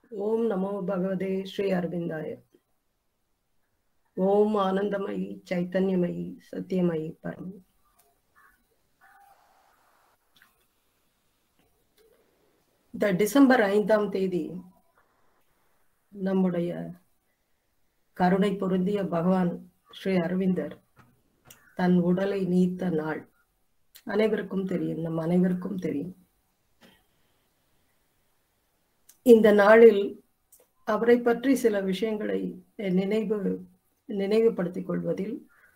ஓம் நமோ பகவதே ஸ்ரீ அரவிந்தாய ஓம் ஆனந்தமயி சைத்தன்யமயி சத்தியமயி பரம் இந்த டிசம்பர் ஐந்தாம் தேதி நம்முடைய கருணை பொருந்திய பகவான் ஸ்ரீ அரவிந்தர் தன் உடலை நீத்த நாள் அனைவருக்கும் தெரியும் நம் அனைவருக்கும் தெரியும் இந்த நாளில் அவரை பற்றி சில விஷயங்களை நினைவு நினைவுபடுத்திக் கொள்வதில்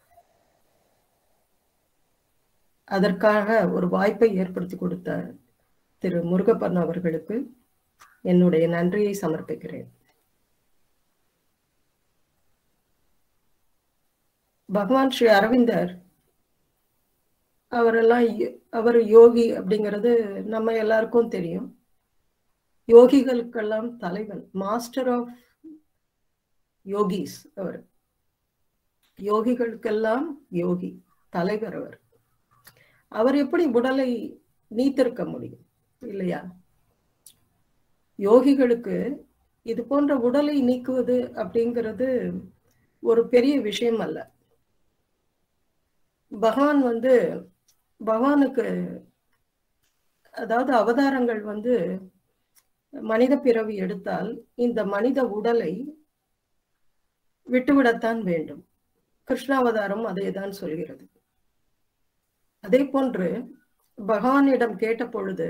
அதற்காக ஒரு வாய்ப்பை ஏற்படுத்தி கொடுத்த திரு முருகப்பன் அவர்களுக்கு என்னுடைய நன்றியை சமர்ப்பிக்கிறேன் பகவான் ஸ்ரீ அரவிந்தர் அவரெல்லாம் அவர் யோகி அப்படிங்கிறது நம்ம எல்லாருக்கும் தெரியும் யோகிகளுக்கெல்லாம் தலைவன் மாஸ்டர் ஆஃப் யோகிஸ் அவர் யோகிகளுக்கெல்லாம் யோகி தலைவர் அவர் அவர் எப்படி உடலை நீத்திருக்க முடியும் இல்லையா யோகிகளுக்கு இது போன்ற உடலை நீக்குவது அப்படிங்கிறது ஒரு பெரிய விஷயம் அல்ல பகவான் வந்து பகவானுக்கு அதாவது அவதாரங்கள் வந்து மனித பிறவி எடுத்தால் இந்த மனித உடலை விட்டுவிடத்தான் வேண்டும் கிருஷ்ணாவதாரம் அதை தான் சொல்கிறது அதே போன்று பகவானிடம் கேட்ட பொழுது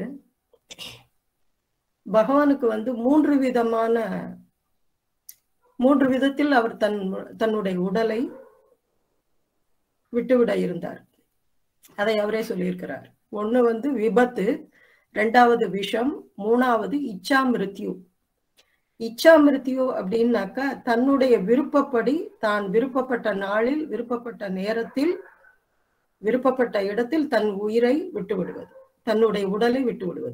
பகவானுக்கு வந்து மூன்று விதமான மூன்று விதத்தில் அவர் தன் தன்னுடைய உடலை விட்டுவிட இருந்தார் அதை அவரே சொல்லியிருக்கிறார் ஒண்ணு வந்து விபத்து ரெண்டாவது விஷம் மூணாவது இச்சா மிருத்யு இச்சா மிருத்யு அப்படின்னாக்கா தன்னுடைய விருப்பப்படி தான் விருப்பப்பட்ட நாளில் விருப்பப்பட்ட நேரத்தில் விருப்பப்பட்ட இடத்தில் தன் உயிரை விட்டு விடுவது தன்னுடைய உடலை விட்டு விடுவது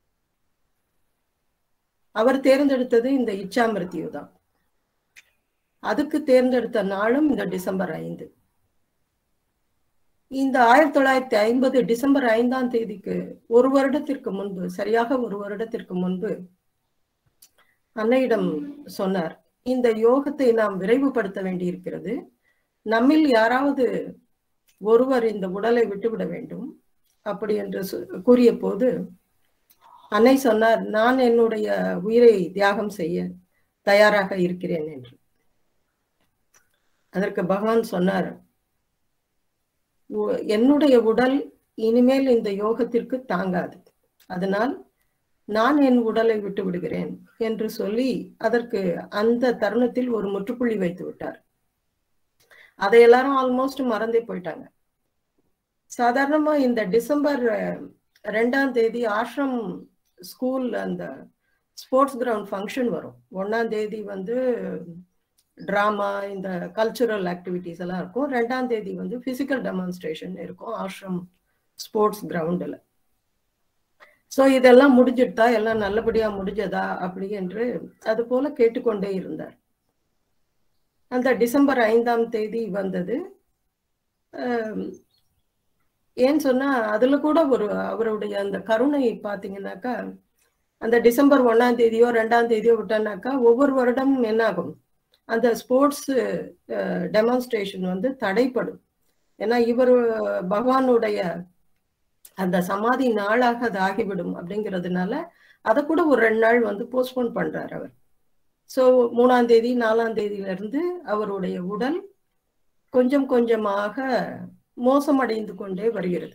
அவர் தேர்ந்தெடுத்தது இந்த இச்சா மிருத்யு தான் அதுக்கு தேர்ந்தெடுத்த நாளும் இந்த டிசம்பர் ஐந்து இந்த ஆயிரத்தி தொள்ளாயிரத்தி ஐம்பது டிசம்பர் ஐந்தாம் தேதிக்கு ஒரு வருடத்திற்கு முன்பு சரியாக ஒரு வருடத்திற்கு முன்பு அன்னையிடம் சொன்னார் இந்த யோகத்தை நாம் விரைவுபடுத்த வேண்டியிருக்கிறது நம்மில் யாராவது ஒருவர் இந்த உடலை விட்டுவிட வேண்டும் அப்படி என்று கூறிய போது அன்னை சொன்னார் நான் என்னுடைய உயிரை தியாகம் செய்ய தயாராக இருக்கிறேன் என்று அதற்கு பகவான் சொன்னார் என்னுடைய உடல் இனிமேல் இந்த யோகத்திற்கு தாங்காது அதனால் நான் என் உடலை விட்டு விடுகிறேன் என்று சொல்லி அதற்கு அந்த தருணத்தில் ஒரு முற்றுப்புள்ளி வைத்து விட்டார் அதை எல்லாரும் ஆல்மோஸ்ட் மறந்தே போயிட்டாங்க சாதாரணமா இந்த டிசம்பர் ரெண்டாம் தேதி ஆஷ்ரம் ஸ்கூல் அந்த ஸ்போர்ட்ஸ் கிரவுண்ட் ஃபங்க்ஷன் வரும் ஒன்னாம் தேதி வந்து ட்ராமா இந்த கல்ச்சுரல் ஆக்டிவிட்டிஸ் எல்லாம் இருக்கும் ரெண்டாம் தேதி வந்து பிசிக்கல் டெமான்ஸ்ட்ரேஷன் இருக்கும் ஆஷ்ரம் ஸ்போர்ட்ஸ் கிரவுண்டில் ஸோ இதெல்லாம் முடிஞ்சிட்டா எல்லாம் நல்லபடியா முடிஞ்சதா அப்படி என்று அது போல கேட்டுக்கொண்டே இருந்தார் அந்த டிசம்பர் ஐந்தாம் தேதி வந்தது ஏன்னு சொன்னா அதுல கூட ஒரு அவருடைய அந்த கருணை பார்த்தீங்கன்னாக்கா அந்த டிசம்பர் ஒன்னாம் தேதியோ ரெண்டாம் தேதியோ விட்டானாக்கா ஒவ்வொரு வருடமும் என்ன ஆகும் அந்த ஸ்போர்ட்ஸ் டெமான்ஸ்ட்ரேஷன் வந்து தடைப்படும் ஏன்னா இவர் பகவானுடைய அந்த சமாதி நாளாக அது ஆகிவிடும் அப்படிங்கிறதுனால அதை கூட ஒரு ரெண்டு நாள் வந்து போஸ்ட்போன் பண்றார் அவர் ஸோ மூணாம் தேதி நாலாம் தேதியில இருந்து அவருடைய உடல் கொஞ்சம் கொஞ்சமாக மோசமடைந்து கொண்டே வருகிறது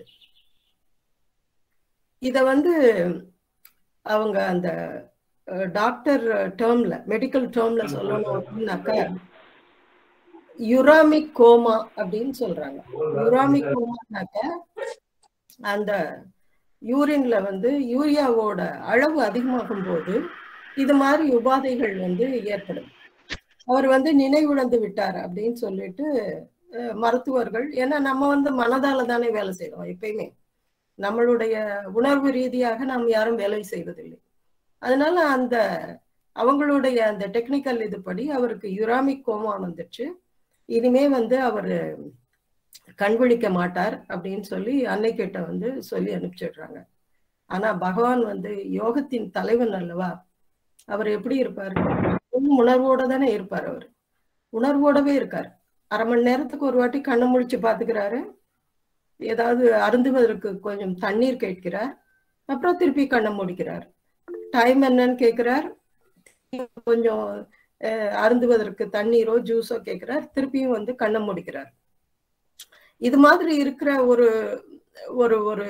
இத வந்து அவங்க அந்த டாக்டர் டேர்ம்ல மெடிக்கல் டேர்ம்ல சொல்லணும் அப்படின்னாக்கா யுராமிக் கோமா அப்படின்னு சொல்றாங்க யுராமிக் கோமானாக்க அந்த யூரின்ல வந்து யூரியாவோட அளவு அதிகமாகும் போது இது மாதிரி உபாதைகள் வந்து ஏற்படும் அவர் வந்து நினைவிழந்து விட்டார் அப்படின்னு சொல்லிட்டு மருத்துவர்கள் ஏன்னா நம்ம வந்து மனதால தானே வேலை செய்யறோம் எப்பயுமே நம்மளுடைய உணர்வு ரீதியாக நாம் யாரும் வேலை செய்வதில்லை அதனால அந்த அவங்களுடைய அந்த டெக்னிக்கல் இதுபடி அவருக்கு யுராமிக் கோமா வந்துச்சு இனிமே வந்து அவர் கண் விழிக்க மாட்டார் அப்படின்னு சொல்லி அன்னைக்கிட்ட வந்து சொல்லி அனுப்பிச்சிடுறாங்க ஆனா பகவான் வந்து யோகத்தின் தலைவன் அல்லவா அவர் எப்படி இருப்பார் உணர்வோட தானே இருப்பார் அவர் உணர்வோடவே இருக்கார் அரை மணி நேரத்துக்கு ஒரு வாட்டி கண்ணை முழிச்சு பாத்துக்கிறாரு ஏதாவது அருந்துவதற்கு கொஞ்சம் தண்ணீர் கேட்கிறார் அப்புறம் திருப்பி கண்ணை முடிக்கிறார் டைம் என்னன்னு கேட்கிறார் கொஞ்சம் அருந்துவதற்கு தண்ணீரோ ஜூஸோ கேட்கிறார் திருப்பியும் வந்து கண்ணை முடிக்கிறார் இது மாதிரி இருக்கிற ஒரு ஒரு ஒரு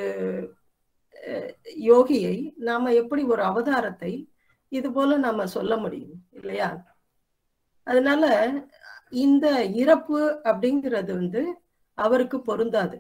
யோகியை நாம எப்படி ஒரு அவதாரத்தை இது போல நாம சொல்ல முடியும் இல்லையா அதனால இந்த இறப்பு அப்படிங்கிறது வந்து அவருக்கு பொருந்தாது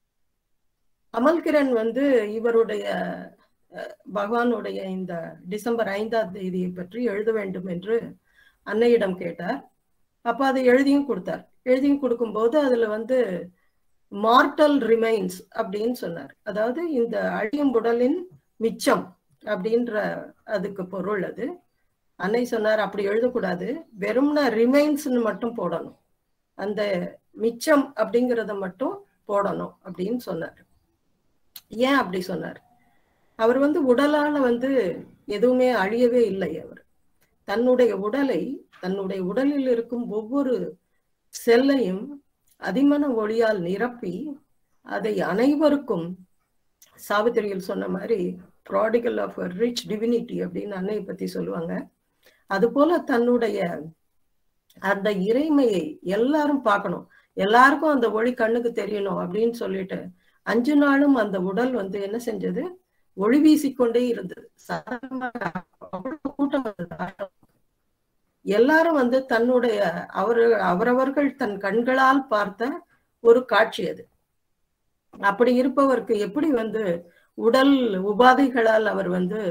அமல்கிரண் வந்து இவருடைய பகவானுடைய இந்த டிசம்பர் ஐந்தாம் தேதியை பற்றி எழுத வேண்டும் என்று அன்னையிடம் கேட்டார் அப்ப அதை எழுதியும் கொடுத்தார் எழுதியும் கொடுக்கும்போது அதுல வந்து மார்டல் ரிமைன்ஸ் அப்படின்னு சொன்னார் அதாவது இந்த அழியும் உடலின் மிச்சம் அப்படின்ற அதுக்கு பொருள் அது அன்னை சொன்னார் அப்படி எழுதக்கூடாது வெறும்னா ரிமைன்ஸ்னு மட்டும் போடணும் அந்த மிச்சம் அப்படிங்கிறத மட்டும் போடணும் அப்படின்னு சொன்னார் ஏன் அப்படி சொன்னார் அவர் வந்து உடலால வந்து எதுவுமே அழியவே இல்லை அவர் தன்னுடைய உடலை தன்னுடைய உடலில் இருக்கும் ஒவ்வொரு செல்லையும் அதிமன ஒளியால் நிரப்பி அதை அனைவருக்கும் சாவித்திரியில் சொன்ன மாதிரி ப்ராடிகல் ஆஃப் ரிச் டிவினிட்டி அப்படின்னு அன்னையை பத்தி சொல்லுவாங்க அது போல தன்னுடைய அந்த இறைமையை எல்லாரும் பார்க்கணும் எல்லாருக்கும் அந்த ஒளி கண்ணுக்கு தெரியணும் அப்படின்னு சொல்லிட்டு அஞ்சு நாளும் அந்த உடல் வந்து என்ன செஞ்சது ஒளி வீசிக்கொண்டே இருந்தது கூட்டம் எல்லாரும் வந்து தன்னுடைய அவர் அவரவர்கள் தன் கண்களால் பார்த்த ஒரு காட்சி அது அப்படி இருப்பவருக்கு எப்படி வந்து உடல் உபாதைகளால் அவர் வந்து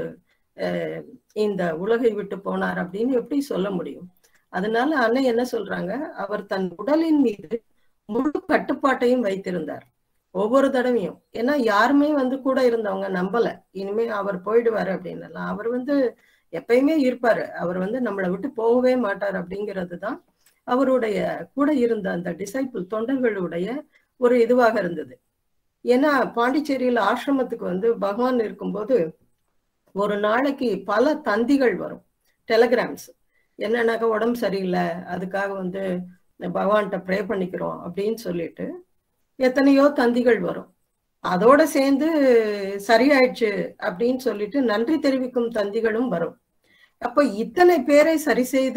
இந்த உலகை விட்டு போனார் அப்படின்னு எப்படி சொல்ல முடியும் அதனால அன்னை என்ன சொல்றாங்க அவர் தன் உடலின் மீது முழு கட்டுப்பாட்டையும் வைத்திருந்தார் ஒவ்வொரு தடவையும் ஏன்னா யாருமே வந்து கூட இருந்தவங்க நம்பல இனிமே அவர் போயிடுவாரு அப்படின்னு அவர் வந்து எப்பயுமே இருப்பாரு அவர் வந்து நம்மளை விட்டு போகவே மாட்டார் அப்படிங்கிறது தான் அவருடைய கூட இருந்த அந்த டிசைபிள் தொண்டர்களுடைய ஒரு இதுவாக இருந்தது ஏன்னா பாண்டிச்சேரியில ஆசிரமத்துக்கு வந்து பகவான் இருக்கும்போது ஒரு நாளைக்கு பல தந்திகள் வரும் டெலகிராம்ஸ் என்னன்னாக்கா உடம்பு சரியில்லை அதுக்காக வந்து பகவான்கிட்ட ப்ரே பண்ணிக்கிறோம் அப்படின்னு சொல்லிட்டு எத்தனையோ தந்திகள் வரும் அதோட சேர்ந்து சரியாயிடுச்சு அப்படின்னு சொல்லிட்டு நன்றி தெரிவிக்கும் தந்திகளும் வரும் அப்ப இத்தனை பேரை சரி செய்த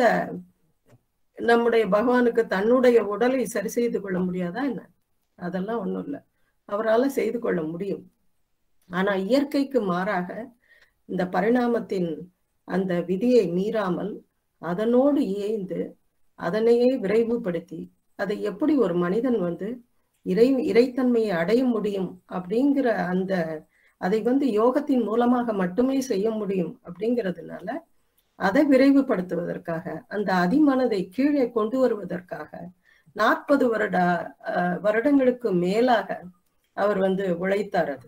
நம்முடைய பகவானுக்கு தன்னுடைய உடலை சரி செய்து கொள்ள முடியாதா என்ன அதெல்லாம் ஒண்ணும் இல்லை அவரால் செய்து கொள்ள முடியும் ஆனா இயற்கைக்கு மாறாக இந்த பரிணாமத்தின் அந்த விதியை மீறாமல் அதனோடு இயைந்து அதனையே விரைவுபடுத்தி அதை எப்படி ஒரு மனிதன் வந்து இறை இறைத்தன்மையை அடைய முடியும் அப்படிங்கிற அந்த அதை வந்து யோகத்தின் மூலமாக மட்டுமே செய்ய முடியும் அப்படிங்கிறதுனால அதை விரைவுபடுத்துவதற்காக அந்த அதிமனதை கீழே கொண்டு வருவதற்காக நாற்பது வருட வருடங்களுக்கு மேலாக அவர் வந்து உழைத்தார் அது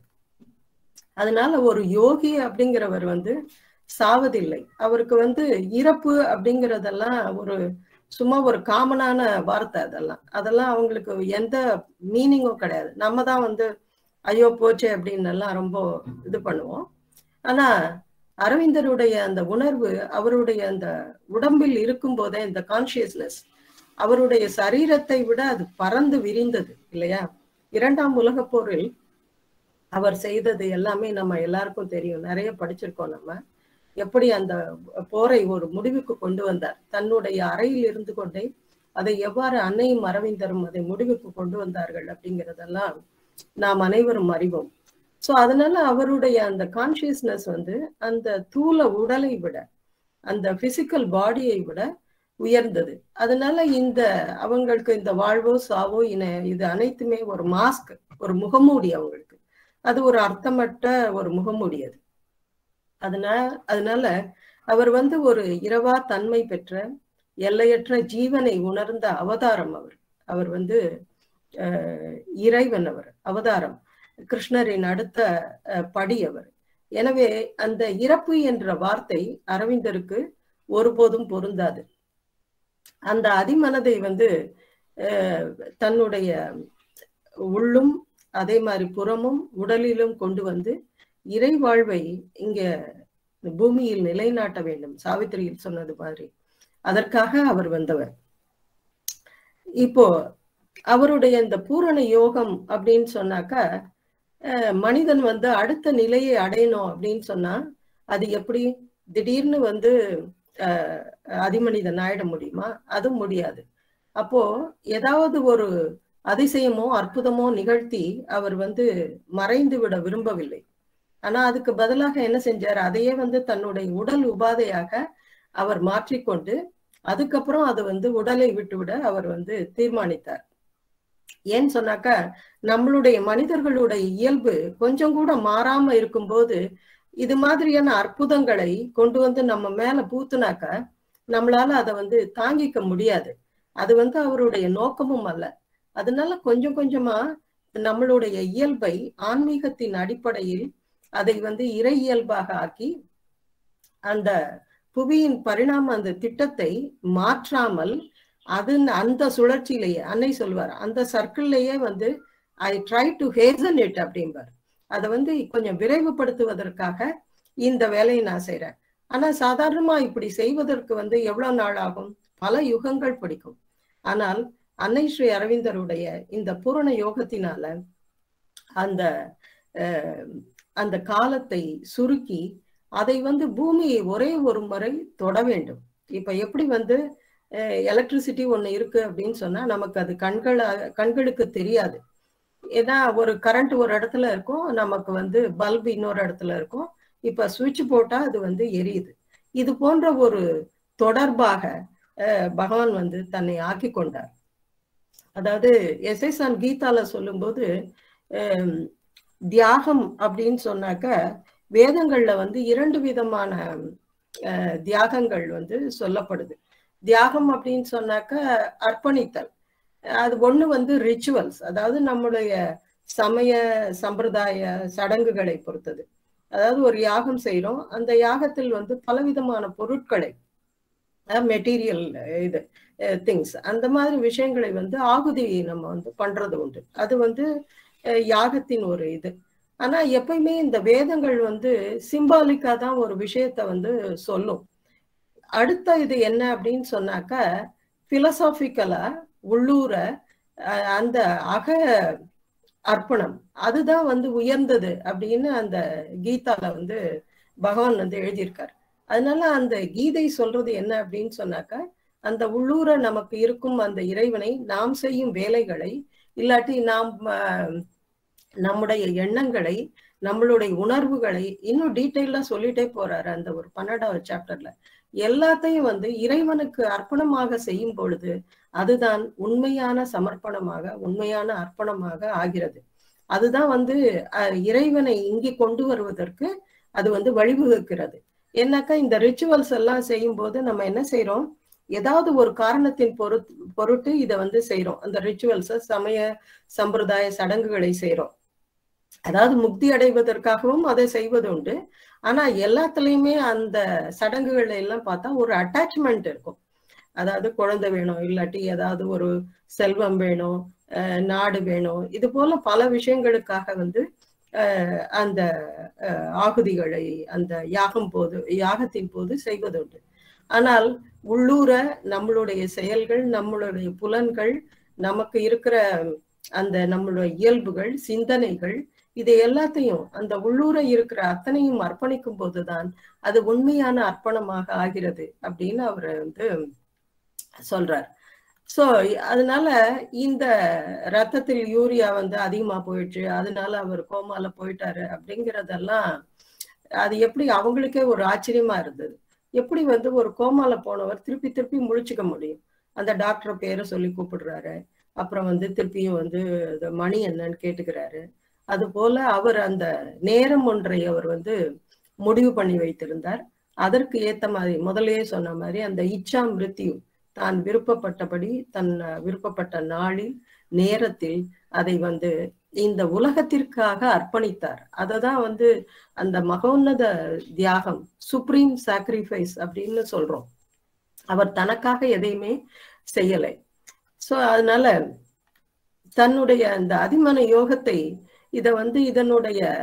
அதனால ஒரு யோகி அப்படிங்கிறவர் வந்து சாவதில்லை அவருக்கு வந்து இறப்பு அப்படிங்கிறதெல்லாம் ஒரு சும்மா ஒரு காமனான வார்த்தை அதெல்லாம் அதெல்லாம் அவங்களுக்கு எந்த மீனிங்கும் கிடையாது நம்ம தான் வந்து ஐயோ போச்சே அப்படின்னு எல்லாம் ரொம்ப இது பண்ணுவோம் ஆனா அரவிந்தருடைய அந்த உணர்வு அவருடைய அந்த உடம்பில் இருக்கும் போதே இந்த கான்சியஸ்னஸ் அவருடைய சரீரத்தை விட அது பறந்து விரிந்தது இல்லையா இரண்டாம் உலக போரில் அவர் செய்தது எல்லாமே நம்ம எல்லாருக்கும் தெரியும் நிறைய படிச்சிருக்கோம் நம்ம எப்படி அந்த போரை ஒரு முடிவுக்கு கொண்டு வந்தார் தன்னுடைய அறையில் இருந்து கொண்டே அதை எவ்வாறு அன்னையும் அரவிந்தரும் அதை முடிவுக்கு கொண்டு வந்தார்கள் அப்படிங்கிறதெல்லாம் நாம் அனைவரும் அறிவோம் ஸோ அதனால அவருடைய அந்த கான்சியஸ்னஸ் வந்து அந்த தூல உடலை விட அந்த பிசிக்கல் பாடியை விட உயர்ந்தது அதனால இந்த அவங்களுக்கு இந்த வாழ்வோ சாவோ இன இது அனைத்துமே ஒரு மாஸ்க் ஒரு முகமூடி அவங்களுக்கு அது ஒரு அர்த்தமற்ற ஒரு முகமூடி அது அதனால அதனால அவர் வந்து ஒரு இரவா தன்மை பெற்ற எல்லையற்ற ஜீவனை உணர்ந்த அவதாரம் அவர் அவர் வந்து இறைவன் அவர் அவதாரம் கிருஷ்ணரின் அடுத்த படி அவர் எனவே அந்த இறப்பு என்ற வார்த்தை அரவிந்தருக்கு ஒருபோதும் பொருந்தாது அந்த அதிமனதை வந்து தன்னுடைய உள்ளும் அதே மாதிரி புறமும் உடலிலும் கொண்டு வந்து இறை வாழ்வை இங்க பூமியில் நிலைநாட்ட வேண்டும் சாவித்திரியில் சொன்னது மாதிரி அதற்காக அவர் வந்தவர் இப்போ அவருடைய இந்த பூரண யோகம் அப்படின்னு சொன்னாக்கா மனிதன் வந்து அடுத்த நிலையை அடையணும் அப்படின்னு சொன்னா அது எப்படி திடீர்னு வந்து அதிமனிதன் ஆயிட முடியுமா அதுவும் முடியாது அப்போ ஏதாவது ஒரு அதிசயமோ அற்புதமோ நிகழ்த்தி அவர் வந்து மறைந்து விட விரும்பவில்லை ஆனா அதுக்கு பதிலாக என்ன செஞ்சார் அதையே வந்து தன்னுடைய உடல் உபாதையாக அவர் மாற்றிக்கொண்டு அதுக்கப்புறம் அது வந்து உடலை விட்டுவிட அவர் வந்து தீர்மானித்தார் ஏன்னு சொன்னாக்கா நம்மளுடைய மனிதர்களுடைய இயல்பு கொஞ்சம் கூட மாறாம இருக்கும்போது இது மாதிரியான அற்புதங்களை கொண்டு வந்து நம்ம மேல பூத்துனாக்கா நம்மளால அதை வந்து தாங்கிக்க முடியாது அது வந்து அவருடைய நோக்கமும் அல்ல அதனால கொஞ்சம் கொஞ்சமா நம்மளுடைய இயல்பை ஆன்மீகத்தின் அடிப்படையில் அதை வந்து இறை இயல்பாக ஆக்கி அந்த புவியின் பரிணாம அந்த திட்டத்தை மாற்றாமல் அது அந்த சுழற்சியிலேயே அன்னை சொல்வார் அந்த சர்க்கிள்லயே வந்து I try to hasten it அப்படிம்பார் அதை வந்து கொஞ்சம் விரைவுபடுத்துவதற்காக இந்த வேலையை நான் செய்யறேன் ஆனா சாதாரணமா இப்படி செய்வதற்கு வந்து எவ்வளவு நாள் ஆகும் பல யுகங்கள் பிடிக்கும் ஆனால் அன்னை ஸ்ரீ அரவிந்தருடைய இந்த பூரண யோகத்தினால அந்த அந்த காலத்தை சுருக்கி அதை வந்து பூமியை ஒரே ஒரு முறை தொட வேண்டும் இப்ப எப்படி வந்து எலக்ட்ரிசிட்டி ஒண்ணு இருக்கு அப்படின்னு சொன்னா நமக்கு அது கண்கள் கண்களுக்கு தெரியாது ஏன்னா ஒரு கரண்ட் ஒரு இடத்துல இருக்கும் நமக்கு வந்து பல்ப் இன்னொரு இடத்துல இருக்கும் இப்ப சுவிட்ச் போட்டா அது வந்து எரியுது இது போன்ற ஒரு தொடர்பாக பகவான் வந்து தன்னை ஆக்கி கொண்டார் அதாவது எஸ் எஸ் ஆன் கீதால சொல்லும்போது தியாகம் அப்படின்னு சொன்னாக்க வேதங்கள்ல வந்து இரண்டு விதமான தியாகங்கள் வந்து சொல்லப்படுது தியாகம் அப்படின்னு சொன்னாக்க அர்ப்பணித்தல் அது ஒண்ணு வந்து ரிச்சுவல்ஸ் அதாவது நம்முடைய சமய சம்பிரதாய சடங்குகளை பொறுத்தது அதாவது ஒரு யாகம் செய்யறோம் அந்த யாகத்தில் வந்து பலவிதமான பொருட்களை மெட்டீரியல் இது திங்ஸ் அந்த மாதிரி விஷயங்களை வந்து ஆகுதி நம்ம வந்து பண்றது உண்டு அது வந்து யாகத்தின் ஒரு இது ஆனா எப்பயுமே இந்த வேதங்கள் வந்து சிம்பாலிக்கா தான் ஒரு விஷயத்த வந்து சொல்லும் அடுத்த இது என்ன அப்படின்னு சொன்னாக்க பிலசாபிக்கலா உள்ளூர அந்த அக அர்ப்பணம் அதுதான் வந்து உயர்ந்தது அப்படின்னு அந்த கீதால வந்து பகவான் வந்து எழுதியிருக்கார் அதனால அந்த கீதை சொல்றது என்ன அப்படின்னு சொன்னாக்கா அந்த உள்ளூர நமக்கு இருக்கும் அந்த இறைவனை நாம் செய்யும் வேலைகளை இல்லாட்டி நாம் நம்முடைய எண்ணங்களை நம்மளுடைய உணர்வுகளை இன்னும் டீட்டெயிலா சொல்லிட்டே போறாரு அந்த ஒரு பன்னெண்டாவது சாப்டர்ல எல்லாத்தையும் வந்து இறைவனுக்கு அர்ப்பணமாக செய்யும் பொழுது அதுதான் உண்மையான சமர்ப்பணமாக உண்மையான அர்ப்பணமாக ஆகிறது அதுதான் வந்து இறைவனை இங்கே கொண்டு வருவதற்கு அது வந்து வழிவகுக்கிறது ஏன்னாக்கா இந்த ரிச்சுவல்ஸ் எல்லாம் செய்யும் போது நம்ம என்ன செய்யறோம் ஏதாவது ஒரு காரணத்தின் பொருட் பொருட்டு இதை வந்து செய்யறோம் அந்த ரிச்சுவல்ஸ சமய சம்பிரதாய சடங்குகளை செய்யறோம் அதாவது முக்தி அடைவதற்காகவும் அதை செய்வது உண்டு ஆனா எல்லாத்துலயுமே அந்த சடங்குகள் எல்லாம் பார்த்தா ஒரு அட்டாச்மெண்ட் இருக்கும் அதாவது குழந்தை வேணும் இல்லாட்டி ஏதாவது ஒரு செல்வம் வேணும் நாடு வேணும் இது போல பல விஷயங்களுக்காக வந்து அந்த ஆகுதிகளை அந்த யாகம் போது யாகத்தின் போது செய்வதுண்டு ஆனால் உள்ளூர நம்மளுடைய செயல்கள் நம்மளுடைய புலன்கள் நமக்கு இருக்கிற அந்த நம்மளுடைய இயல்புகள் சிந்தனைகள் இது எல்லாத்தையும் அந்த உள்ளூர இருக்கிற அத்தனையும் அர்ப்பணிக்கும் போதுதான் அது உண்மையான அர்ப்பணமாக ஆகிறது அப்படின்னு அவர் வந்து சொல்றார் சோ அதனால இந்த ரத்தத்தில் யூரியா வந்து அதிகமா போயிடுச்சு அதனால அவர் கோமால போயிட்டாரு அப்படிங்கிறதெல்லாம் அது எப்படி அவங்களுக்கே ஒரு ஆச்சரியமா இருந்தது எப்படி வந்து ஒரு கோமால போனவர் திருப்பி திருப்பி முழிச்சுக்க முடியும் அந்த டாக்டர் பேரை சொல்லி கூப்பிடுறாரு அப்புறம் வந்து திருப்பியும் வந்து மணி என்னன்னு கேட்டுக்கிறாரு அது போல அவர் அந்த நேரம் ஒன்றை அவர் வந்து முடிவு பண்ணி வைத்திருந்தார் அதற்கு ஏத்த மாதிரி முதலே சொன்ன மாதிரி அந்த இச்சா மிருத்யு தான் விருப்பப்பட்டபடி தன் விருப்பப்பட்ட நாளில் நேரத்தில் அதை வந்து இந்த உலகத்திற்காக அர்ப்பணித்தார் அததான் வந்து அந்த மகோன்னத தியாகம் சுப்ரீம் சாக்ரிஃபைஸ் அப்படின்னு சொல்றோம் அவர் தனக்காக எதையுமே செய்யலை சோ அதனால தன்னுடைய அந்த அதிமன யோகத்தை இத வந்து இதனுடைய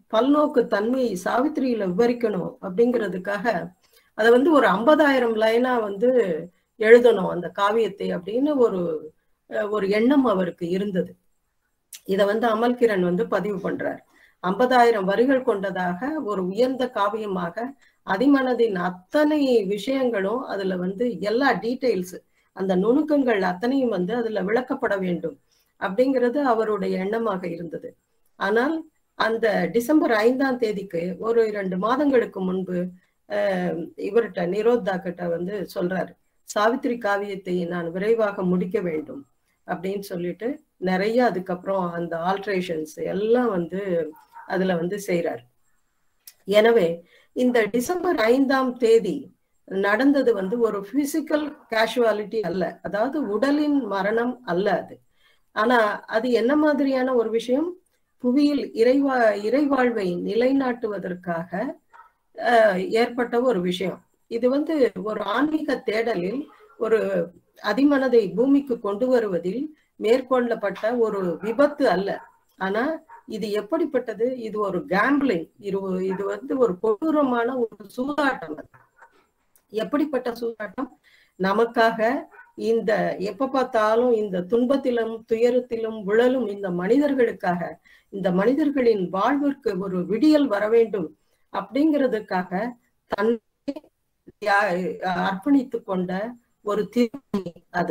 பல்நோக்கு தன்மையை சாவித்திரியில விவரிக்கணும் அப்படிங்கிறதுக்காக அதை வந்து ஒரு ஐம்பதாயிரம் லைனா வந்து எழுதணும் அந்த காவியத்தை அப்படின்னு ஒரு ஒரு எண்ணம் அவருக்கு இருந்தது இத வந்து அமல்கிரண் வந்து பதிவு பண்றார் ஐம்பதாயிரம் வரிகள் கொண்டதாக ஒரு உயர்ந்த காவியமாக அதிமனதின் அத்தனை விஷயங்களும் அதுல வந்து எல்லா டீட்டெயில்ஸ் அந்த நுணுக்கங்கள் அத்தனையும் வந்து அதுல விளக்கப்பட வேண்டும் அப்படிங்கிறது அவருடைய எண்ணமாக இருந்தது ஆனால் அந்த டிசம்பர் ஐந்தாம் தேதிக்கு ஒரு இரண்டு மாதங்களுக்கு முன்பு இவர்கிட்ட நிரோத்தா கிட்ட வந்து சொல்றாரு சாவித்திரி காவியத்தை நான் விரைவாக முடிக்க வேண்டும் அப்படின்னு சொல்லிட்டு நிறைய அதுக்கப்புறம் அந்த ஆல்ட்ரேஷன்ஸ் எல்லாம் வந்து அதுல வந்து செய்யறாரு எனவே இந்த டிசம்பர் ஐந்தாம் தேதி நடந்தது வந்து ஒரு பிசிக்கல் கேஷுவாலிட்டி அல்ல அதாவது உடலின் மரணம் அல்ல அது ஆனா அது என்ன மாதிரியான ஒரு விஷயம் புவியில் இறைவா இறைவாழ்வை நிலைநாட்டுவதற்காக ஏற்பட்ட ஒரு விஷயம் இது வந்து ஒரு ஆன்மீக தேடலில் ஒரு அதிமனதை பூமிக்கு கொண்டு வருவதில் மேற்கொள்ளப்பட்ட ஒரு விபத்து அல்ல ஆனா இது எப்படிப்பட்டது இது ஒரு கேம்பிளிங் இது இது வந்து ஒரு கொடூரமான ஒரு சூதாட்டம் எப்படிப்பட்ட சூதாட்டம் நமக்காக இந்த எப்ப பார்த்தாலும் இந்த துன்பத்திலும் துயரத்திலும் உழலும் இந்த மனிதர்களுக்காக இந்த மனிதர்களின் வாழ்விற்கு ஒரு விடியல் வர வேண்டும் அப்படிங்கிறதுக்காக தன்னை அர்ப்பணித்து கொண்ட ஒரு திருமணி அது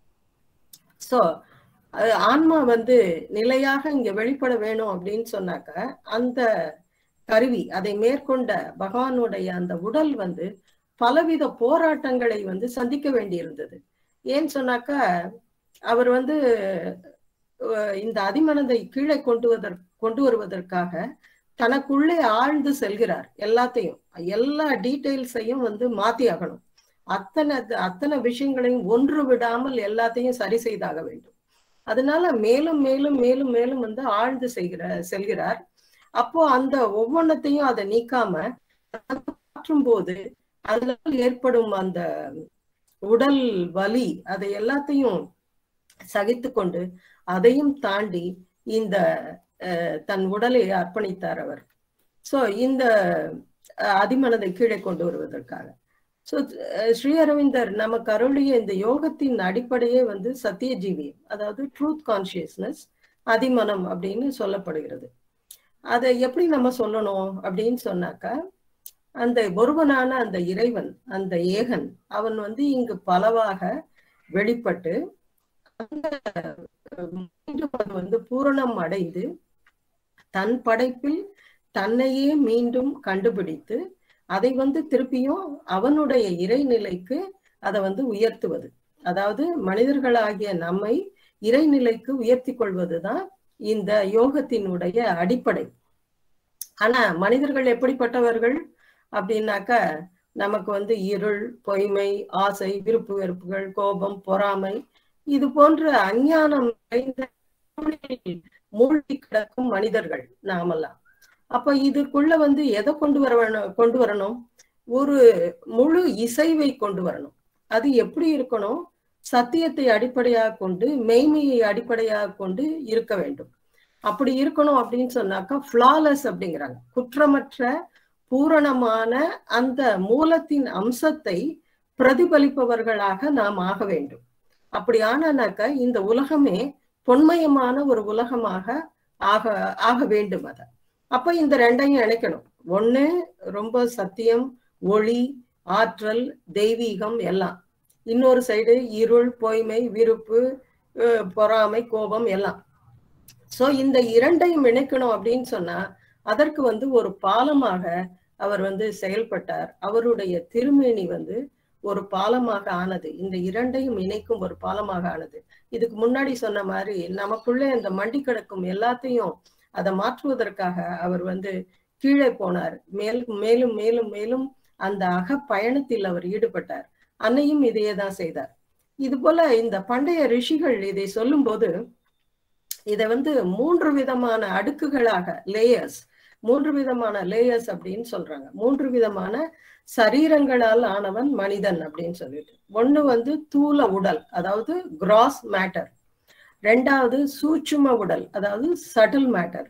சோ ஆன்மா வந்து நிலையாக இங்க வெளிப்பட வேணும் அப்படின்னு சொன்னாக்க அந்த கருவி அதை மேற்கொண்ட பகவானுடைய அந்த உடல் வந்து பலவித போராட்டங்களை வந்து சந்திக்க வேண்டியிருந்தது ஏன்னு சொன்னாக்கா அவர் வந்து இந்த அதிமனதை கீழே கொண்டு வதற் கொண்டு வருவதற்காக தனக்குள்ளே ஆழ்ந்து செல்கிறார் எல்லாத்தையும் எல்லா டீட்டெயில்ஸையும் வந்து மாத்தி ஆகணும் அத்தனை அத்தனை விஷயங்களையும் ஒன்று விடாமல் எல்லாத்தையும் சரி செய்தாக வேண்டும் அதனால மேலும் மேலும் மேலும் மேலும் வந்து ஆழ்ந்து செய்கிற செல்கிறார் அப்போ அந்த ஒவ்வொன்றத்தையும் அதை நீக்காம மாற்றும் போது அதுல ஏற்படும் அந்த உடல் வலி அதை எல்லாத்தையும் சகித்து கொண்டு அதையும் தாண்டி இந்த தன் உடலை அர்ப்பணித்தார் அவர் சோ இந்த அதிமனதை கீழே கொண்டு வருவதற்காக ஸோ ஸ்ரீ அரவிந்தர் நமக்கு அருளிய இந்த யோகத்தின் அடிப்படையே வந்து சத்தியஜீவி அதாவது ட்ரூத் கான்சியஸ்னஸ் அதிமனம் அப்படின்னு சொல்லப்படுகிறது அதை எப்படி நம்ம சொல்லணும் அப்படின்னு சொன்னாக்கா அந்த ஒருவனான அந்த இறைவன் அந்த ஏகன் அவன் வந்து இங்கு பலவாக வெளிப்பட்டு அந்த மீண்டும் வந்து பூரணம் அடைந்து தன் படைப்பில் தன்னையே மீண்டும் கண்டுபிடித்து அதை வந்து திருப்பியும் அவனுடைய இறைநிலைக்கு அதை வந்து உயர்த்துவது அதாவது மனிதர்களாகிய நம்மை இறைநிலைக்கு உயர்த்தி கொள்வதுதான் இந்த யோகத்தினுடைய அடிப்படை ஆனா மனிதர்கள் எப்படிப்பட்டவர்கள் அப்படின்னாக்கா நமக்கு வந்து இருள் பொய்மை ஆசை விருப்பு வெறுப்புகள் கோபம் பொறாமை இது போன்ற அஞ்ஞானம் நிறைந்த மூழ்கி கிடக்கும் மனிதர்கள் நாமெல்லாம் அப்ப இதுக்குள்ள வந்து எதை கொண்டு வர கொண்டு வரணும் ஒரு முழு இசைவை கொண்டு வரணும் அது எப்படி இருக்கணும் சத்தியத்தை அடிப்படையாக கொண்டு மெய்மையை அடிப்படையாக கொண்டு இருக்க வேண்டும் அப்படி இருக்கணும் அப்படின்னு சொன்னாக்கா ஃபிளாலஸ் அப்படிங்கிறாங்க குற்றமற்ற பூரணமான அந்த மூலத்தின் அம்சத்தை பிரதிபலிப்பவர்களாக நாம் ஆக வேண்டும் அப்படி ஆனானாக்க இந்த உலகமே பொன்மயமான ஒரு உலகமாக ஆக ஆக வேண்டும் அத அப்ப இந்த ரெண்டையும் இணைக்கணும் ஒண்ணு ரொம்ப சத்தியம் ஒளி ஆற்றல் தெய்வீகம் எல்லாம் இன்னொரு சைடு இருள் பொய்மை விருப்பு பொறாமை கோபம் எல்லாம் சோ இந்த இரண்டையும் இணைக்கணும் அப்படின்னு சொன்னா அதற்கு வந்து ஒரு பாலமாக அவர் வந்து செயல்பட்டார் அவருடைய திருமேனி வந்து ஒரு பாலமாக ஆனது இந்த இரண்டையும் இணைக்கும் ஒரு பாலமாக ஆனது இதுக்கு முன்னாடி சொன்ன மாதிரி நமக்குள்ளே அந்த மண்டி கிடக்கும் எல்லாத்தையும் அதை மாற்றுவதற்காக அவர் வந்து கீழே போனார் மேலும் மேலும் மேலும் மேலும் அந்த அக பயணத்தில் அவர் ஈடுபட்டார் அன்னையும் இதையே தான் செய்தார் இது போல இந்த பண்டைய ரிஷிகள் இதை சொல்லும் போது இதை வந்து மூன்று விதமான அடுக்குகளாக லேயர்ஸ் மூன்று விதமான லேயர்ஸ் அப்படின்னு சொல்றாங்க மூன்று விதமான சரீரங்களால் ஆனவன் மனிதன் அப்படின்னு சொல்லிட்டு ஒண்ணு வந்து தூல உடல் அதாவது கிராஸ் மேட்டர் ரெண்டாவது சூட்சும உடல் அதாவது சட்டில் மேட்டர்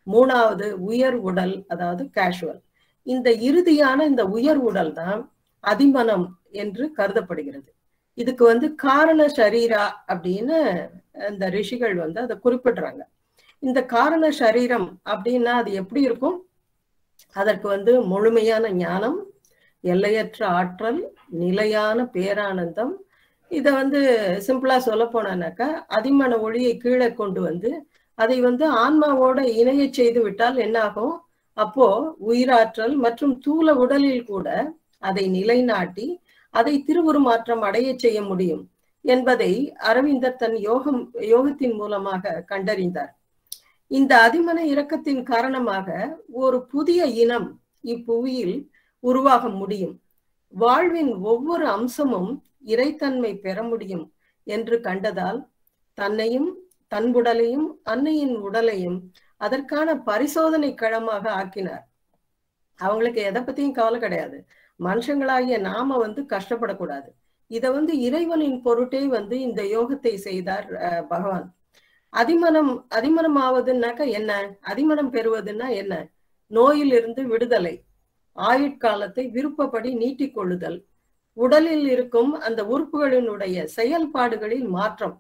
மூணாவது உயர் உடல் அதாவது கேஷுவல் இந்த இறுதியான இந்த உயர் உடல் தான் அதிமனம் என்று கருதப்படுகிறது இதுக்கு வந்து காரண சரீரா அப்படின்னு இந்த ரிஷிகள் வந்து அதை குறிப்பிடுறாங்க இந்த காரண சரீரம் அப்படின்னா அது எப்படி இருக்கும் அதற்கு வந்து முழுமையான ஞானம் எல்லையற்ற ஆற்றல் நிலையான பேரானந்தம் இதை வந்து சிம்பிளா சொல்ல போனானாக்கா அதிமன ஒளியை கீழே கொண்டு வந்து அதை வந்து ஆன்மாவோட இணைய செய்து விட்டால் என்ன ஆகும் அப்போ உயிராற்றல் மற்றும் தூல உடலில் கூட அதை நிலைநாட்டி அதை திருவுருமாற்றம் அடைய செய்ய முடியும் என்பதை அரவிந்தர் தன் யோகம் யோகத்தின் மூலமாக கண்டறிந்தார் இந்த அதிமன இரக்கத்தின் காரணமாக ஒரு புதிய இனம் இப்புவியில் உருவாக முடியும் வாழ்வின் ஒவ்வொரு அம்சமும் இறைத்தன்மை பெற முடியும் என்று கண்டதால் தன்னையும் தன் உடலையும் அன்னையின் உடலையும் அதற்கான பரிசோதனை களமாக ஆக்கினார் அவங்களுக்கு எதை பத்தியும் கவலை கிடையாது மனுஷங்களாகிய நாம வந்து கஷ்டப்படக்கூடாது இத வந்து இறைவனின் பொருட்டே வந்து இந்த யோகத்தை செய்தார் பகவான் அதிமனம் அதிமனம் ஆவதுன்னாக்க என்ன அதிமனம் பெறுவதுன்னா என்ன நோயிலிருந்து விடுதலை ஆயுட்காலத்தை விருப்பப்படி நீட்டிக்கொள்ளுதல் உடலில் இருக்கும் அந்த உறுப்புகளினுடைய செயல்பாடுகளில் மாற்றம்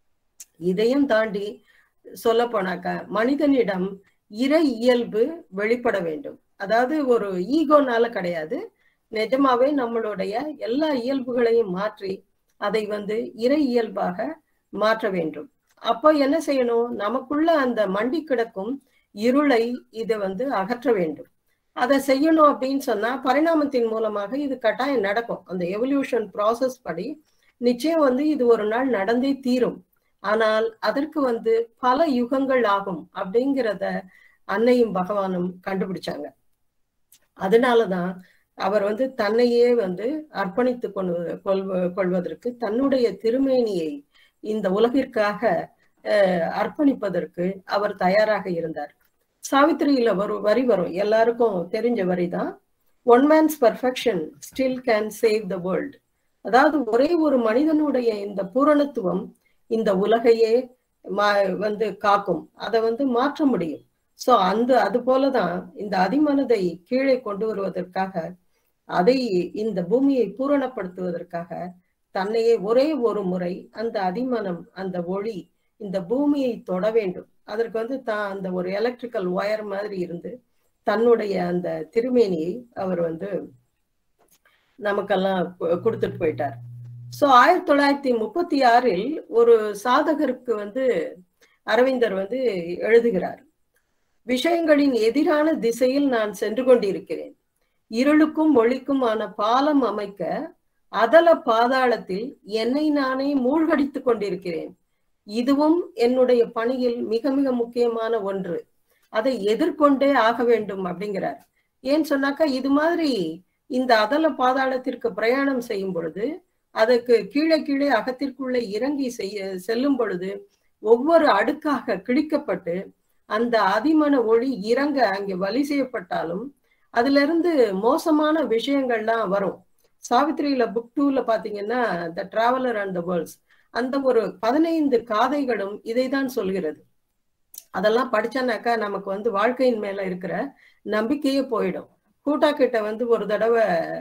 இதையும் தாண்டி சொல்ல போனாக்க மனிதனிடம் இறை இயல்பு வெளிப்பட வேண்டும் அதாவது ஒரு ஈகோனால கிடையாது நிஜமாவே நம்மளுடைய எல்லா இயல்புகளையும் மாற்றி அதை வந்து இறை இயல்பாக மாற்ற வேண்டும் அப்போ என்ன செய்யணும் நமக்குள்ள அந்த மண்டி கிடக்கும் இருளை இதை வந்து அகற்ற வேண்டும் அதை செய்யணும் அப்படின்னு சொன்னா பரிணாமத்தின் மூலமாக இது கட்டாயம் நடக்கும் அந்த எவல்யூஷன் ப்ராசஸ் படி நிச்சயம் வந்து இது ஒரு நாள் நடந்தே தீரும் ஆனால் அதற்கு வந்து பல யுகங்கள் ஆகும் அப்படிங்கிறத அன்னையும் பகவானும் கண்டுபிடிச்சாங்க அதனாலதான் அவர் வந்து தன்னையே வந்து அர்ப்பணித்து கொண்டு கொள்வ கொள்வதற்கு தன்னுடைய திருமேனியை இந்த உலகிற்காக அர்ப்பணிப்பதற்கு அவர் தயாராக இருந்தார் சாவித்திரியில ஒரு வரி வரும் எல்லாருக்கும் தெரிஞ்ச வரி தான் one man's perfection still can save the world அதாவது ஒரே ஒரு மனிதனுடைய இந்த பூரணத்துவம் இந்த உலகையே வந்து காக்கும் அதை வந்து மாற்ற முடியும் சோ அந்த அது போலதான் இந்த அதிமனதை கீழே கொண்டு வருவதற்காக அதை இந்த பூமியை பூரணப்படுத்துவதற்காக தன்னையே ஒரே ஒரு முறை அந்த அதிமனம் அந்த ஒளி இந்த பூமியை தொட வேண்டும் அதற்கு வந்து தான் அந்த ஒரு எலக்ட்ரிக்கல் ஒயர் மாதிரி இருந்து தன்னுடைய அந்த திருமேனியை அவர் வந்து நமக்கெல்லாம் கொடுத்துட்டு போயிட்டார் சோ ஆயிரத்தி தொள்ளாயிரத்தி முப்பத்தி ஆறில் ஒரு சாதகருக்கு வந்து அரவிந்தர் வந்து எழுதுகிறார் விஷயங்களின் எதிரான திசையில் நான் சென்று கொண்டிருக்கிறேன் இருளுக்கும் ஒளிக்குமான பாலம் அமைக்க அதல பாதாளத்தில் என்னை நானே மூழ்கடித்துக் கொண்டிருக்கிறேன் இதுவும் என்னுடைய பணியில் மிக மிக முக்கியமான ஒன்று அதை எதிர்கொண்டே ஆக வேண்டும் அப்படிங்கிறார் ஏன் சொன்னாக்கா இது மாதிரி இந்த அதல பாதாளத்திற்கு பிரயாணம் செய்யும் பொழுது அதுக்கு கீழே கீழே அகத்திற்குள்ளே இறங்கி செய்ய செல்லும் பொழுது ஒவ்வொரு அடுக்காக கிழிக்கப்பட்டு அந்த அதிமன ஒளி இறங்க அங்கே வழி செய்யப்பட்டாலும் அதுல இருந்து மோசமான விஷயங்கள்லாம் வரும் சாவித்திரியில புக் டூல பாத்தீங்கன்னா the traveller and the worlds அந்த ஒரு பதினைந்து காதைகளும் இதை தான் சொல்கிறது அதெல்லாம் படிச்சானாக்கா நமக்கு வந்து வாழ்க்கையின் மேல இருக்கிற நம்பிக்கையே போயிடும் கூட்டா கிட்ட வந்து ஒரு தடவை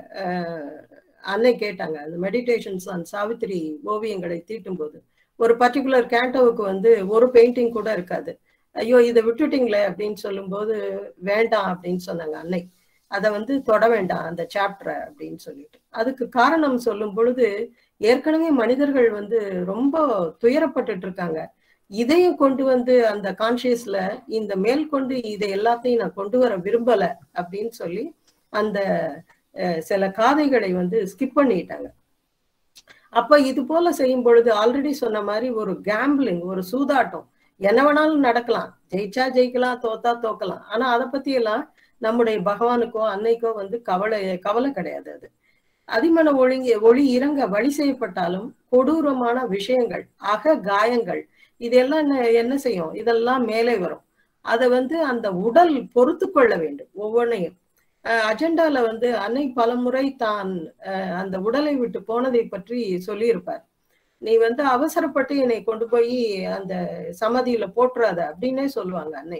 அன்னை கேட்டாங்க அந்த மெடிடேஷன்ஸ் அண்ட் சாவித்திரி ஓவியங்களை தீட்டும் போது ஒரு பர்டிகுலர் கேண்டோவுக்கு வந்து ஒரு பெயிண்டிங் கூட இருக்காது ஐயோ இதை விட்டுட்டீங்களே அப்படின்னு சொல்லும்போது வேண்டாம் அப்படின்னு சொன்னாங்க அன்னை அதை வந்து தொட வேண்டாம் அந்த சாப்டரை அப்படின்னு சொல்லிட்டு அதுக்கு காரணம் சொல்லும் பொழுது ஏற்கனவே மனிதர்கள் வந்து ரொம்ப துயரப்பட்டுட்டு இருக்காங்க இதையும் கொண்டு வந்து அந்த கான்சியஸ்ல இந்த மேல் கொண்டு இதை எல்லாத்தையும் நான் கொண்டு வர விரும்பல அப்படின்னு சொல்லி அந்த சில காதைகளை வந்து ஸ்கிப் பண்ணிட்டாங்க அப்ப இது போல செய்யும் பொழுது ஆல்ரெடி சொன்ன மாதிரி ஒரு கேம்பிளிங் ஒரு சூதாட்டம் என்ன வேணாலும் நடக்கலாம் ஜெயிச்சா ஜெயிக்கலாம் தோத்தா தோக்கலாம் ஆனா அதை பத்தி எல்லாம் நம்முடைய பகவானுக்கோ அன்னைக்கோ வந்து கவலை கவலை கிடையாது அது அதிமன ஒழுங்கி ஒளி இறங்க வழி செய்யப்பட்டாலும் கொடூரமான விஷயங்கள் அக காயங்கள் இதெல்லாம் என்ன என்ன செய்யும் இதெல்லாம் மேலே வரும் அதை வந்து அந்த உடல் பொறுத்து கொள்ள வேண்டும் ஒவ்வொன்றையும் அஜெண்டால வந்து அன்னை பலமுறை தான் அந்த உடலை விட்டு போனதை பற்றி சொல்லியிருப்பார் நீ வந்து அவசரப்பட்டு என்னை கொண்டு போய் அந்த சமாதியில போட்டுறாத அப்படின்னே சொல்லுவாங்க அன்னை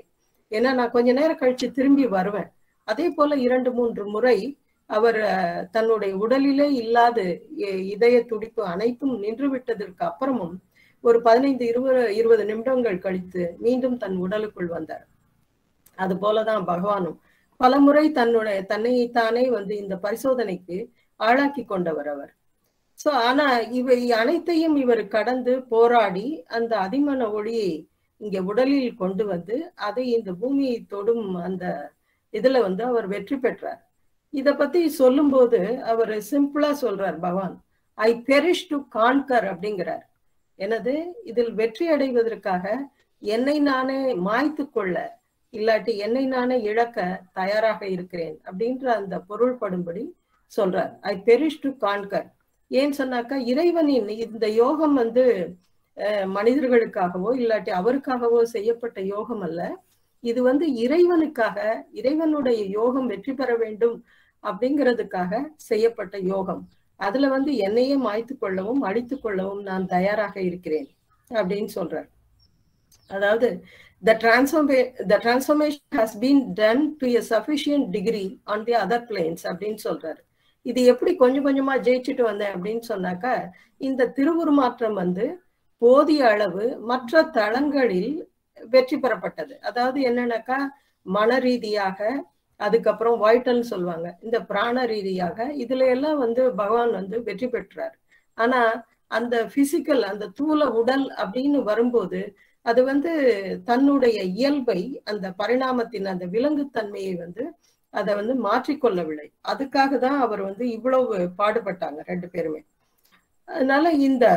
ஏன்னா நான் கொஞ்ச நேரம் கழிச்சு திரும்பி வருவேன் அதே போல இரண்டு மூன்று முறை அவர் தன்னுடைய உடலிலே இல்லாத இதய துடிப்பு அனைத்தும் நின்று விட்டதற்கு அப்புறமும் ஒரு பதினைந்து இருபது இருபது நிமிடங்கள் கழித்து மீண்டும் தன் உடலுக்குள் வந்தார் அது போலதான் பகவானும் பல முறை தன்னுடைய தன்னைத்தானே வந்து இந்த பரிசோதனைக்கு ஆளாக்கி கொண்டவர் அவர் சோ ஆனா இவை அனைத்தையும் இவர் கடந்து போராடி அந்த அதிமன ஒளியை இங்க உடலில் கொண்டு வந்து அதை இந்த பூமியை தொடும் அந்த இதுல வந்து அவர் வெற்றி பெற்றார் இத பத்தி சொல்லும்போது அவர் சிம்பிளா சொல்றார் பகவான் ஐ பெரிஷ் டு கான்கர் அப்படிங்கிறார் எனது இதில் வெற்றி அடைவதற்காக என்னை நானே மாய்த்து கொள்ள இல்லாட்டி என்னை நானே இழக்க தயாராக இருக்கிறேன் அப்படின்ற அந்த பொருள்படும்படி சொல்றார் ஐ பெரிஷ் டு கான்கர் ஏன்னு சொன்னாக்கா இறைவனின் இந்த யோகம் வந்து மனிதர்களுக்காகவோ இல்லாட்டி அவருக்காகவோ செய்யப்பட்ட யோகம் அல்ல இது வந்து இறைவனுக்காக இறைவனுடைய யோகம் வெற்றி பெற வேண்டும் அப்படிங்கிறதுக்காக செய்யப்பட்ட யோகம் அதுல வந்து என்னையே மாய்த்து கொள்ளவும் அழித்து கொள்ளவும் நான் தயாராக இருக்கிறேன் அப்படின்னு சொல்றார் அதாவது the transforma the transformation has been done to a sufficient degree on the other planes அப்படின்னு சொல்றாரு இது எப்படி கொஞ்சம் கொஞ்சமா ஜெயிச்சுட்டு வந்தேன் அப்படின்னு சொன்னாக்கா இந்த திருவுருமாற்றம் வந்து போதிய அளவு மற்ற தளங்களில் வெற்றி பெறப்பட்டது அதாவது என்னன்னாக்கா மன ரீதியாக அதுக்கப்புறம் வைட்டல் சொல்லுவாங்க இந்த பிராண ரீதியாக இதுல எல்லாம் வந்து பகவான் வந்து வெற்றி பெற்றார் ஆனா அந்த பிசிக்கல் அந்த தூல உடல் அப்படின்னு வரும்போது அது வந்து தன்னுடைய இயல்பை அந்த பரிணாமத்தின் அந்த விலங்குத்தன்மையை வந்து அதை வந்து மாற்றிக்கொள்ளவில்லை அதுக்காக தான் அவர் வந்து இவ்வளவு பாடுபட்டாங்க ரெண்டு பேருமே அதனால இந்த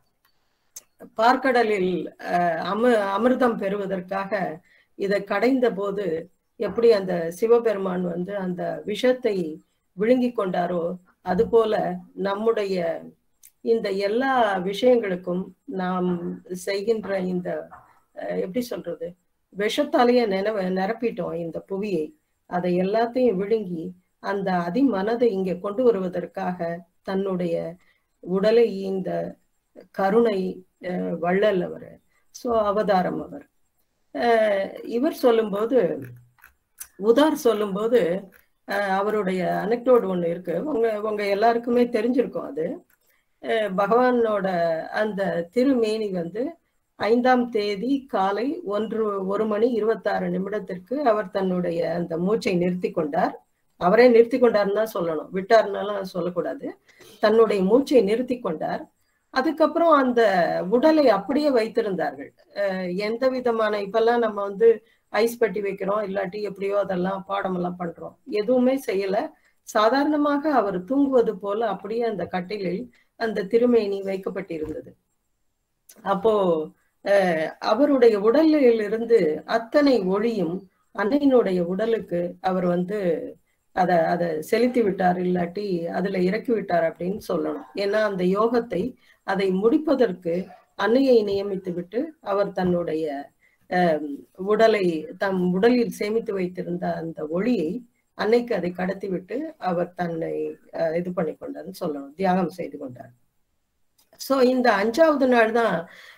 பார்க்கடலில் அம அமிர்தம் பெறுவதற்காக இதை கடைந்த போது எப்படி அந்த சிவபெருமான் வந்து அந்த விஷத்தை விழுங்கி கொண்டாரோ அது போல நம்முடைய இந்த எல்லா விஷயங்களுக்கும் நாம் செய்கின்ற இந்த எப்படி சொல்றது விஷத்தாலேயே நினைவ நிரப்பிட்டோம் இந்த புவியை அதை எல்லாத்தையும் விழுங்கி அந்த அதிமனதை இங்க கொண்டு வருவதற்காக தன்னுடைய உடலை இந்த கருணை வள்ளல் அவர் சோ அவதாரம் அவர் இவர் சொல்லும்போது உதார் சொல்லும்போது அவருடைய அனக்டோடு ஒண்ணு இருக்கு உங்க உங்க எல்லாருக்குமே தெரிஞ்சிருக்கும் அது பகவானோட அந்த திருமேனி வந்து ஐந்தாம் தேதி காலை ஒன்று ஒரு மணி இருபத்தாறு நிமிடத்திற்கு அவர் தன்னுடைய அந்த மூச்சை நிறுத்தி கொண்டார் அவரே நிறுத்தி கொண்டார்னு தான் சொல்லணும் விட்டார்னாலும் சொல்லக்கூடாது தன்னுடைய மூச்சை நிறுத்தி கொண்டார் அதுக்கப்புறம் அந்த உடலை அப்படியே வைத்திருந்தார்கள் எந்த விதமான இப்பெல்லாம் நம்ம வந்து ஐஸ் பட்டி வைக்கிறோம் இல்லாட்டி எப்படியோ அதெல்லாம் பாடமெல்லாம் பண்றோம் எதுவுமே செய்யல சாதாரணமாக அவர் தூங்குவது போல அப்படியே அந்த கட்டிலில் அந்த திருமேனி வைக்கப்பட்டிருந்தது அப்போ அவருடைய உடலில் இருந்து அத்தனை ஒளியும் அன்னையினுடைய உடலுக்கு அவர் வந்து அத அதை செலுத்தி விட்டார் இல்லாட்டி அதுல இறக்கி விட்டார் அப்படின்னு சொல்லணும் ஏன்னா அந்த யோகத்தை அதை முடிப்பதற்கு அன்னையை நியமித்து விட்டு அவர் தன்னுடைய உடலை தம் உடலில் சேமித்து வைத்திருந்த அந்த ஒளியை அன்னைக்கு அதை கடத்தி விட்டு அவர் தன்னை இது பண்ணி கொண்டார்னு சொல்லணும் தியாகம் செய்து கொண்டார் சோ இந்த அஞ்சாவது நாள் தான்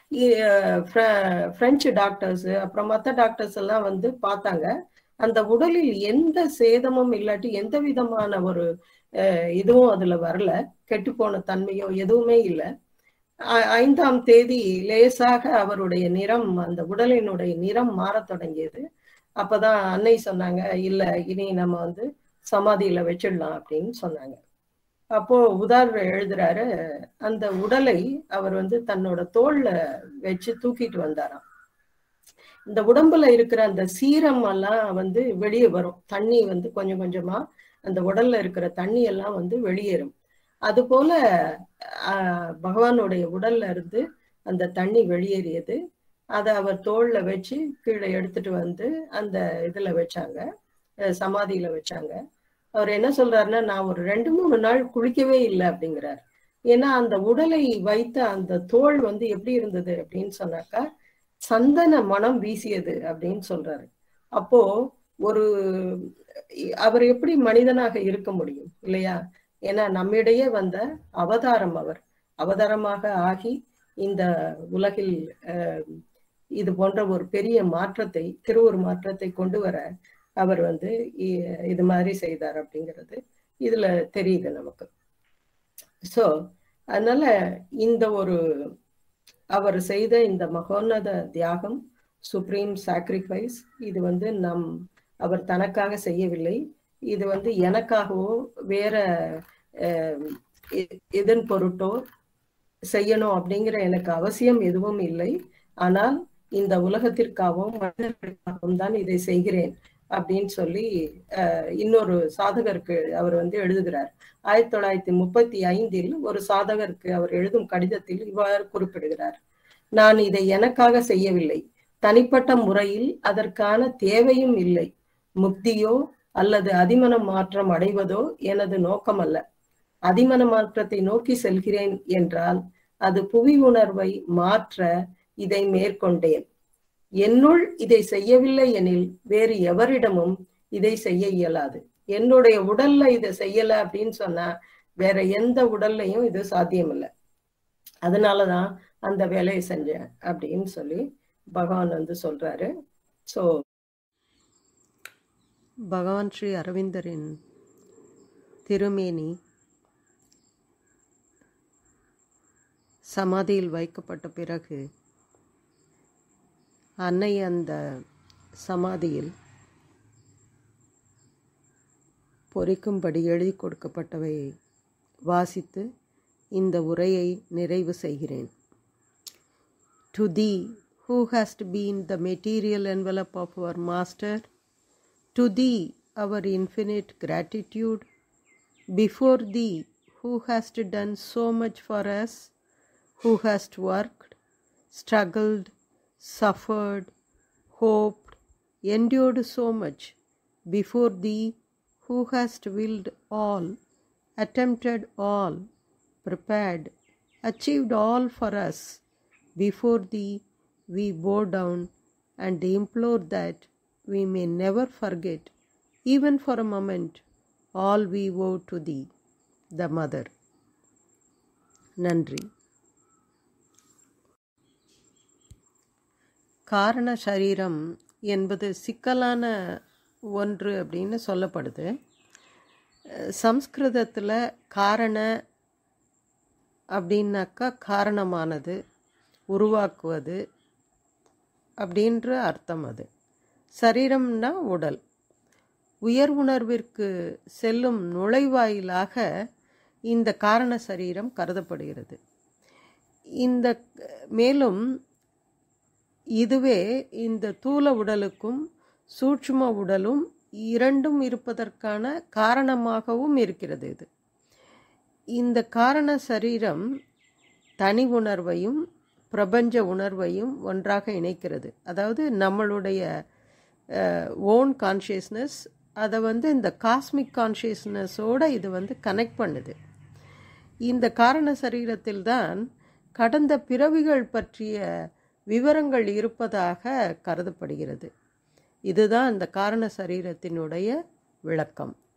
பிரெஞ்சு டாக்டர்ஸ் அப்புறம் மற்ற டாக்டர்ஸ் எல்லாம் வந்து பார்த்தாங்க அந்த உடலில் எந்த சேதமும் இல்லாட்டி எந்த விதமான ஒரு இதுவும் அதுல வரல கெட்டு போன தன்மையோ எதுவுமே இல்லை ஐந்தாம் தேதி லேசாக அவருடைய நிறம் அந்த உடலினுடைய நிறம் மாறத் தொடங்கியது அப்பதான் அன்னை சொன்னாங்க இல்ல இனி நம்ம வந்து சமாதியில வச்சிடலாம் அப்படின்னு சொன்னாங்க அப்போ உதார் எழுதுறாரு அந்த உடலை அவர் வந்து தன்னோட தோல்ல வச்சு தூக்கிட்டு வந்தாராம் இந்த உடம்புல இருக்கிற அந்த சீரம் எல்லாம் வந்து வெளியே வரும் தண்ணி வந்து கொஞ்சம் கொஞ்சமா அந்த உடல்ல இருக்கிற தண்ணி எல்லாம் வந்து வெளியேறும் அது போல பகவானுடைய உடல்ல இருந்து அந்த தண்ணி வெளியேறியது அதை அவர் தோல்ல வச்சு கீழே எடுத்துட்டு வந்து அந்த இதுல வச்சாங்க சமாதியில வச்சாங்க அவர் என்ன சொல்றாருன்னா நான் ஒரு ரெண்டு மூணு நாள் குளிக்கவே இல்லை அப்படிங்கிறார் ஏன்னா அந்த உடலை வைத்த அந்த தோல் வந்து எப்படி இருந்தது அப்படின்னு சொன்னாக்கா சந்தன மனம் வீசியது அப்படின்னு சொல்றாரு அப்போ ஒரு அவர் எப்படி மனிதனாக இருக்க முடியும் இல்லையா ஏன்னா நம்மிடையே வந்த அவதாரம் அவர் அவதாரமாக ஆகி இந்த உலகில் இது போன்ற ஒரு பெரிய மாற்றத்தை திருவுரு மாற்றத்தை கொண்டு வர அவர் வந்து இ- இது மாதிரி செய்தார் அப்படிங்கிறது இதுல தெரியுது நமக்கு சோ அதனால இந்த ஒரு அவர் செய்த இந்த மகோன்னத தியாகம் சுப்ரீம் சாக்ரிஃபைஸ் இது வந்து நம் அவர் தனக்காக செய்யவில்லை இது வந்து எனக்காகவோ வேற அஹ், இ- இதன் பொருட்டோ செய்யணும் அப்படிங்கிற எனக்கு அவசியம் எதுவும் இல்லை ஆனால் இந்த உலகத்திற்காகவும் மனிதர்களுக்காகவும் தான் இதை செய்கிறேன் அப்படின்னு சொல்லி அஹ், இன்னொரு சாதகருக்கு அவர் வந்து எழுதுகிறார் ஆயிரத்தி தொள்ளாயிரத்தி முப்பத்தி ஐந்தில் ஒரு சாதகருக்கு அவர் எழுதும் கடிதத்தில் இவ்வாறு குறிப்பிடுகிறார் நான் இதை எனக்காக செய்யவில்லை தனிப்பட்ட முறையில் அதற்கான தேவையும் இல்லை முக்தியோ அல்லது அதிமன மாற்றம் அடைவதோ எனது நோக்கம் அல்ல அதிமன மாற்றத்தை நோக்கி செல்கிறேன் என்றால் அது புவி உணர்வை மாற்ற இதை மேற்கொண்டேன் என்னுள் இதை செய்யவில்லை எனில் வேறு எவரிடமும் இதை செய்ய இயலாது என்னுடைய உடல்ல இதை செய்யல அப்படின்னு சொன்னா வேற எந்த உடல்லையும் இது சாத்தியமில்லை அதனாலதான் அந்த வேலையை செஞ்சேன் அப்படின்னு சொல்லி பகவான் வந்து சொல்றாரு ஸோ பகவான் ஸ்ரீ அரவிந்தரின் திருமேனி சமாதியில் வைக்கப்பட்ட பிறகு அன்னை அந்த சமாதியில் பொறிக்கும்படி எழுதி கொடுக்கப்பட்டவையை வாசித்து இந்த உரையை நிறைவு செய்கிறேன் to the who hast been the material envelope of our master to thee our infinite gratitude before thee who hast done so much for us who hast worked struggled suffered hoped endured so much before thee who hast willed all attempted all prepared achieved all for us before thee we bow down and implore that we may never forget, even for a moment, all we owe to thee, the Mother. நன்றி காரண சரீரம் என்பது சிக்கலான ஒன்று அப்படின்னு சொல்லப்படுது சம்ஸ்கிருதத்தில் காரண அப்படின்னாக்கா காரணமானது உருவாக்குவது அப்படின்ற அர்த்தம் அது சரீரம்னா உடல் உயர் உணர்விற்கு செல்லும் நுழைவாயிலாக இந்த காரண சரீரம் கருதப்படுகிறது இந்த மேலும் இதுவே இந்த தூல உடலுக்கும் சூட்சும உடலும் இரண்டும் இருப்பதற்கான காரணமாகவும் இருக்கிறது இது இந்த காரண சரீரம் தனி உணர்வையும் பிரபஞ்ச உணர்வையும் ஒன்றாக இணைக்கிறது அதாவது நம்மளுடைய ஓன் கான்ஷியஸ்னஸ் அதை வந்து இந்த காஸ்மிக் கான்ஷியஸ்னஸோடு இது வந்து கனெக்ட் பண்ணுது இந்த காரண சரீரத்தில் தான் கடந்த பிறவிகள் பற்றிய விவரங்கள் இருப்பதாக கருதப்படுகிறது இதுதான் இந்த காரண சரீரத்தினுடைய விளக்கம்